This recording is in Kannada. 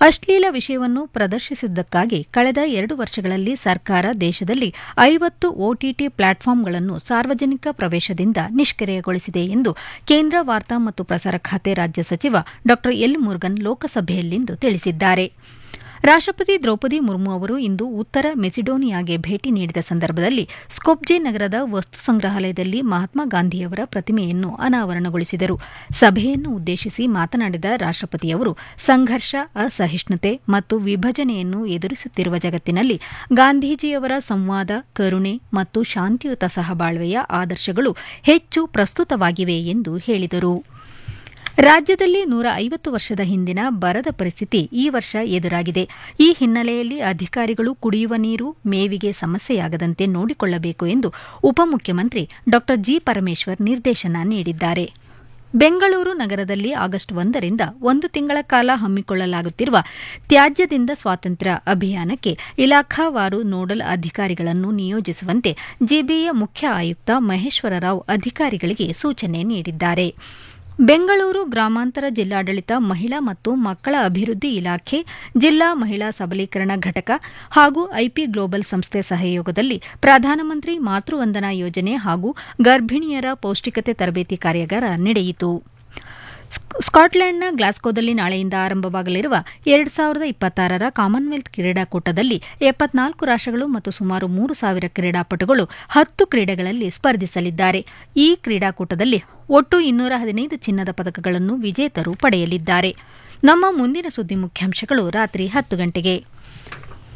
ಅಶ್ಲೀಲ ವಿಷಯವನ್ನು ಪ್ರದರ್ಶಿಸಿದ್ದಕ್ಕಾಗಿ ಕಳೆದ ಎರಡು ವರ್ಷಗಳಲ್ಲಿ ಸರ್ಕಾರ ದೇಶದಲ್ಲಿ ಐವತ್ತು ಒಟಿಟಿ ಪ್ಲಾಟ್ಫಾರ್ಮ್ಗಳನ್ನು ಸಾರ್ವಜನಿಕ ಪ್ರವೇಶದಿಂದ ನಿಷ್ಕ್ರಿಯಗೊಳಿಸಿದೆ ಎಂದು ಕೇಂದ್ರ ವಾರ್ತಾ ಮತ್ತು ಪ್ರಸಾರ ಖಾತೆ ರಾಜ್ಯ ಸಚಿವ ಡಾ ಎಲ್ ಮುರುಗನ್ ಲೋಕಸಭೆಯಲ್ಲಿಂದು ತಿಳಿಸಿದ್ದಾರೆ ರಾಷ್ಟಪತಿ ದ್ರೌಪದಿ ಮುರ್ಮು ಅವರು ಇಂದು ಉತ್ತರ ಮೆಸಿಡೋನಿಯಾಗೆ ಭೇಟಿ ನೀಡಿದ ಸಂದರ್ಭದಲ್ಲಿ ಸ್ಕೊಪ್ಜೆ ನಗರದ ವಸ್ತು ಸಂಗ್ರಹಾಲಯದಲ್ಲಿ ಮಹಾತ್ಮ ಗಾಂಧಿಯವರ ಪ್ರತಿಮೆಯನ್ನು ಅನಾವರಣಗೊಳಿಸಿದರು ಸಭೆಯನ್ನು ಉದ್ದೇಶಿಸಿ ಮಾತನಾಡಿದ ರಾಷ್ಟಪತಿಯವರು ಸಂಘರ್ಷ ಅಸಹಿಷ್ಣುತೆ ಮತ್ತು ವಿಭಜನೆಯನ್ನು ಎದುರಿಸುತ್ತಿರುವ ಜಗತ್ತಿನಲ್ಲಿ ಗಾಂಧೀಜಿಯವರ ಸಂವಾದ ಕರುಣೆ ಮತ್ತು ಶಾಂತಿಯುತ ಸಹಬಾಳ್ವೆಯ ಆದರ್ಶಗಳು ಹೆಚ್ಚು ಪ್ರಸ್ತುತವಾಗಿವೆ ಎಂದು ಹೇಳಿದರು ರಾಜ್ಯದಲ್ಲಿ ನೂರ ಐವತ್ತು ವರ್ಷದ ಹಿಂದಿನ ಬರದ ಪರಿಸ್ಥಿತಿ ಈ ವರ್ಷ ಎದುರಾಗಿದೆ ಈ ಹಿನ್ನೆಲೆಯಲ್ಲಿ ಅಧಿಕಾರಿಗಳು ಕುಡಿಯುವ ನೀರು ಮೇವಿಗೆ ಸಮಸ್ಯೆಯಾಗದಂತೆ ನೋಡಿಕೊಳ್ಳಬೇಕು ಎಂದು ಉಪಮುಖ್ಯಮಂತ್ರಿ ಡಾ ಜಿ ಪರಮೇಶ್ವರ್ ನಿರ್ದೇಶನ ನೀಡಿದ್ದಾರೆ ಬೆಂಗಳೂರು ನಗರದಲ್ಲಿ ಆಗಸ್ಟ್ ಒಂದರಿಂದ ಒಂದು ತಿಂಗಳ ಕಾಲ ಹಮ್ಮಿಕೊಳ್ಳಲಾಗುತ್ತಿರುವ ತ್ಯಾಜ್ಯದಿಂದ ಸ್ವಾತಂತ್ರ್ಯ ಅಭಿಯಾನಕ್ಕೆ ಇಲಾಖಾವಾರು ನೋಡಲ್ ಅಧಿಕಾರಿಗಳನ್ನು ನಿಯೋಜಿಸುವಂತೆ ಜಿಬಿಯ ಮುಖ್ಯ ಆಯುಕ್ತ ಮಹೇಶ್ವರ ರಾವ್ ಅಧಿಕಾರಿಗಳಿಗೆ ಸೂಚನೆ ನೀಡಿದ್ದಾರೆ ಬೆಂಗಳೂರು ಗ್ರಾಮಾಂತರ ಜಿಲ್ಲಾಡಳಿತ ಮಹಿಳಾ ಮತ್ತು ಮಕ್ಕಳ ಅಭಿವೃದ್ಧಿ ಇಲಾಖೆ ಜಿಲ್ಲಾ ಮಹಿಳಾ ಸಬಲೀಕರಣ ಘಟಕ ಹಾಗೂ ಐಪಿ ಗ್ಲೋಬಲ್ ಸಂಸ್ಥೆ ಸಹಯೋಗದಲ್ಲಿ ಪ್ರಧಾನಮಂತ್ರಿ ಮಾತೃವಂದನಾ ಯೋಜನೆ ಹಾಗೂ ಗರ್ಭಿಣಿಯರ ಪೌಷ್ಟಿಕತೆ ತರಬೇತಿ ಕಾರ್ಯಾಗಾರ ನಡೆಯಿತು ಸ್ಕಾಟ್ಲೆಂಡ್ನ ಗ್ಲಾಸ್ಗೋದಲ್ಲಿ ನಾಳೆಯಿಂದ ಆರಂಭವಾಗಲಿರುವ ಎರಡು ಸಾವಿರದ ಇಪ್ಪತ್ತಾರರ ಕಾಮನ್ವೆಲ್ತ್ ಕ್ರೀಡಾಕೂಟದಲ್ಲಿ ಎಪ್ಪತ್ನಾಲ್ಕು ರಾಷ್ಟಗಳು ಮತ್ತು ಸುಮಾರು ಮೂರು ಸಾವಿರ ಕ್ರೀಡಾಪಟುಗಳು ಹತ್ತು ಕ್ರೀಡೆಗಳಲ್ಲಿ ಸ್ಪರ್ಧಿಸಲಿದ್ದಾರೆ ಈ ಕ್ರೀಡಾಕೂಟದಲ್ಲಿ ಒಟ್ಟು ಇನ್ನೂರ ಹದಿನೈದು ಚಿನ್ನದ ಪದಕಗಳನ್ನು ವಿಜೇತರು ಪಡೆಯಲಿದ್ದಾರೆ ನಮ್ಮ ಮುಂದಿನ ಸುದ್ದಿ ಮುಖ್ಯಾಂಶಗಳು ರಾತ್ರಿ ಹತ್ತು ಗಂಟೆಗೆ